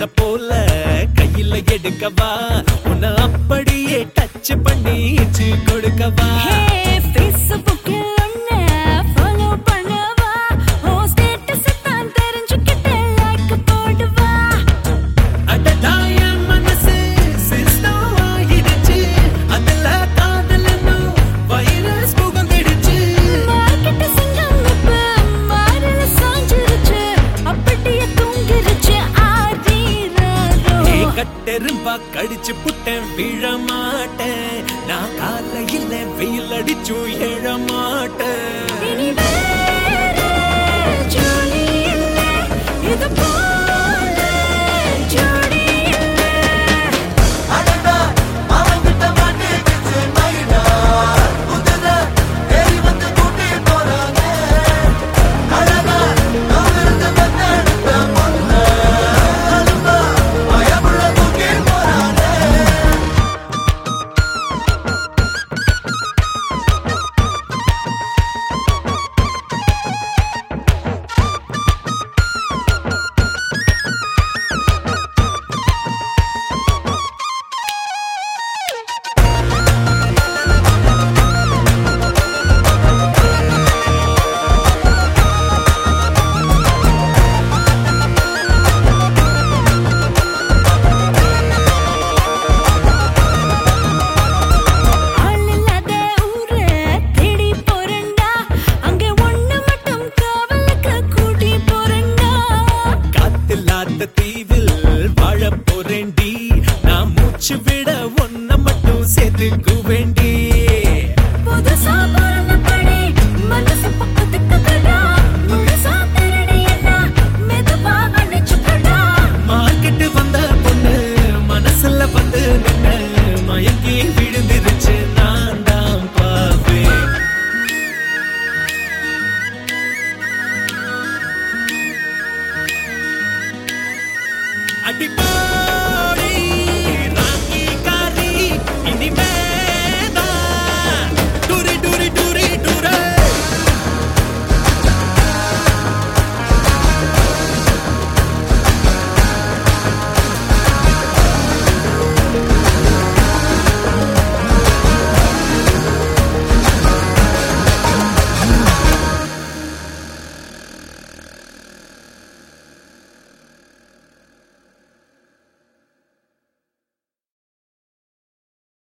உன்னை போல கையில எடுக்கவா உன்னை அப்படியே டச் பண்ணி இச்சு கொடுக்கவா Hey, Facebookல உன்னை follow பண்ணவா? உன் status தான் தெரிஞ்சுக்கிட்டு like போடுவா. அடடா என் மனசு system ஆயிடுச்சு. அதுல காதல் என்னும் virus புகுந்திடுச்சு. Market சிங்கம் இப்ப மாறல சாஞ்சிருச்சு. அப்படியே தூங்கிருச்சு ஆறீரோ. நீ கட்டெரும்பா கடிச்சு புட்டேன் விழ மாட்டேன் நான் காலையில வெயில் அடிச்சும் எழ மாட்டேன் இனி வேற ஜோடி இல்ல, இது போல ஜோடி இல்ல. அடடா அவங்கிட்ட மாட்டிக்கிச்சு மைனா குதிர ஏறி வந்து கூட்டி போறாங்க அழகா அவருக்கு வந்தெடுத்த பொண்ணு அலும்பா பயமுள்ள தூக்கி போறாங்க ஆள் இல்லாத ஊரை தேடி போறேன்டா. அங்க ஒண்ணு மட்டும் காவலுக்கு கூட்டி போறேன்டா. காத்தில்லாத தீவில் வாழ போறேண்டி நான் மூச்சு விட ஒன்ன மட்டும் சேர்த்துக்கு வேண்டி புதுசா பிறந்த படி, மனசு பக்கத்துக்கு கடா. முழுசா திருடி எல்லாம் மெதுவா அணைச்சுக்கடா. மார்க்கெட்டு வந்த பொண்ணு மனசுல வந்து நின்ன மயங்கி விழுந்துருச்சு நான் தான் பாவேன் அடிப்பா